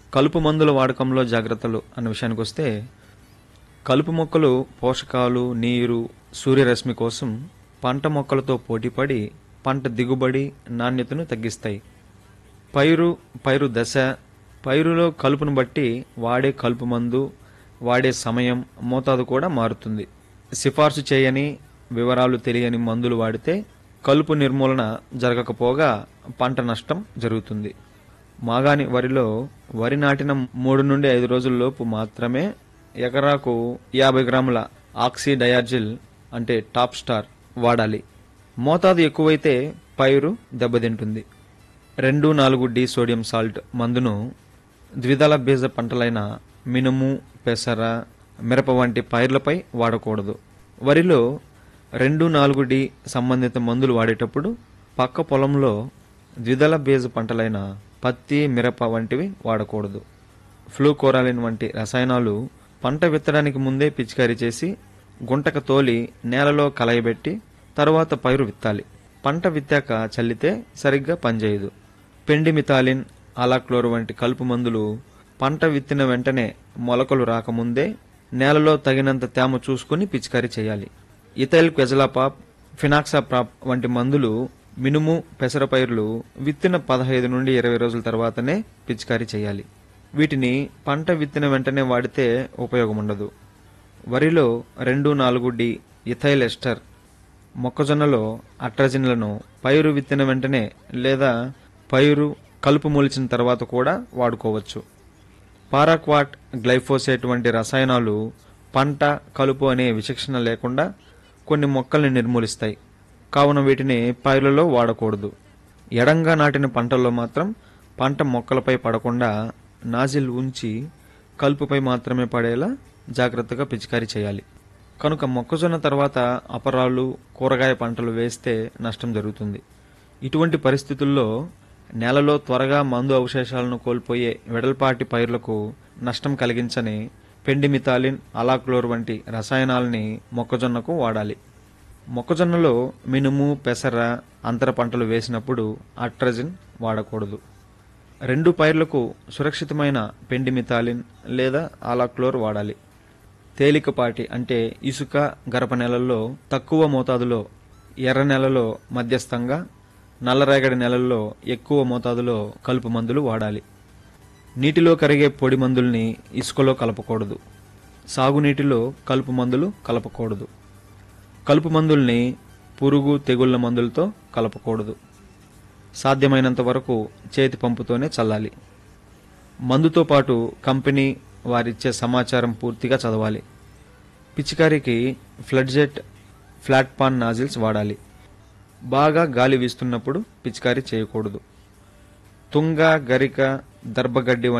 కలుపు మందుల వాడకంలో జాగ్రత్తలు అన్న విషయానికి వస్తే కలుపు మొక్కలు పోషకాలు నీరు సూర్యరశ్మి కోసం పంట మొక్కలతో పోటీపడి పంట దిగుబడి నాణ్యతను తగ్గిస్తాయి పైరు పైరు దశ పైరులో కలుపును బట్టి వాడే కలుపు మందు వాడే సమయం మోతాదు కూడా మారుతుంది సిఫార్సు చేయని వివరాలు తెలియని మందులు వాడితే కలుపు నిర్మూలన జరగకపోగా పంట నష్టం జరుగుతుంది మాగాని వరిలో వరి నాటిన మూడు నుండి ఐదు రోజుల్లోపు మాత్రమే ఎకరాకు యాభై గ్రాముల ఆక్సీ డయార్జిల్ అంటే టాప్ స్టార్ వాడాలి మోతాదు ఎక్కువైతే పైరు దెబ్బతింటుంది రెండు నాలుగు డి సోడియం సాల్ట్ మందును ద్విదళ బీజ పంటలైన మినుము పెసర మిరప వంటి పైర్లపై వాడకూడదు వరిలో రెండు నాలుగు డి సంబంధిత మందులు వాడేటప్పుడు పక్క పొలంలో ద్విదళ బీజ పంటలైన పత్తి మిరప వంటివి వాడకూడదు ఫ్లూకోరాలిన్ వంటి రసాయనాలు పంట విత్తడానికి ముందే పిచికారీ చేసి గుంటక తోలి నేలలో కలయబెట్టి తరువాత పైరు విత్తాలి పంట విత్తాక చల్లితే సరిగ్గా పనిచేయదు పెండిమిథాలిన్ అలాక్లోర్ వంటి కలుపు మందులు పంట విత్తిన వెంటనే మొలకలు రాకముందే నేలలో తగినంత తేమ చూసుకుని పిచికారీ చేయాలి ఇథైల్ క్వెజలాపాప్ ఫినాక్సాప్రాప్ వంటి మందులు మినుము పెసర పైర్లు విత్తిన పదహైదు నుండి ఇరవై రోజుల తర్వాతనే పిచికారీ చేయాలి వీటిని పంట విత్తిన వెంటనే వాడితే ఉపయోగం ఉండదు వరిలో రెండు నాలుగు డి ఇథైల్ ఎస్టర్ మొక్కజొన్నలో అట్రజిన్లను పైరు విత్తిన వెంటనే లేదా పైరు కలుపు మొలిచిన తర్వాత కూడా వాడుకోవచ్చు పారాక్వాట్ గ్లైఫోసేట్ వంటి రసాయనాలు పంట కలుపు అనే విచక్షణ లేకుండా కొన్ని మొక్కల్ని నిర్మూలిస్తాయి కావున వీటిని పైర్లలో వాడకూడదు ఎడంగా నాటిన పంటల్లో మాత్రం పంట మొక్కలపై పడకుండా నాజిల్ ఉంచి కలుపుపై మాత్రమే పడేలా జాగ్రత్తగా పిచికారీ చేయాలి కనుక మొక్కజొన్న తర్వాత అపరాలు కూరగాయ పంటలు వేస్తే నష్టం జరుగుతుంది ఇటువంటి పరిస్థితుల్లో నేలలో త్వరగా మందు అవశేషాలను కోల్పోయే వెడల్పాటి పైర్లకు నష్టం కలిగించని పెండిమిథాలిన్ అలాక్లోర్ వంటి రసాయనాలని మొక్కజొన్నకు వాడాలి మొక్కజొన్నలో మినుము పెసర అంతర పంటలు వేసినప్పుడు అట్రజిన్ వాడకూడదు రెండు పైర్లకు సురక్షితమైన పెండిమిథాలిన్ లేదా అలాక్లోర్ వాడాలి తేలికపాటి అంటే ఇసుక గరప నెలల్లో తక్కువ మోతాదులో ఎర్ర నెలలో మధ్యస్థంగా నల్లరేగడి నెలల్లో ఎక్కువ మోతాదులో కలుపు మందులు వాడాలి నీటిలో కరిగే పొడి మందుల్ని ఇసుకలో కలపకూడదు సాగునీటిలో కలుపు మందులు కలపకూడదు కలుపు మందుల్ని పురుగు తెగుళ్ల మందులతో కలపకూడదు సాధ్యమైనంత వరకు చేతి పంపుతోనే చల్లాలి మందుతో పాటు కంపెనీ వారిచ్చే సమాచారం పూర్తిగా చదవాలి పిచికారికి flood jet flat fan nozzles వాడాలి బాగా గాలి వీస్తున్నప్పుడు పిచికారీ చేయకూడదు తుంగ గరిక దర్భగడ్డి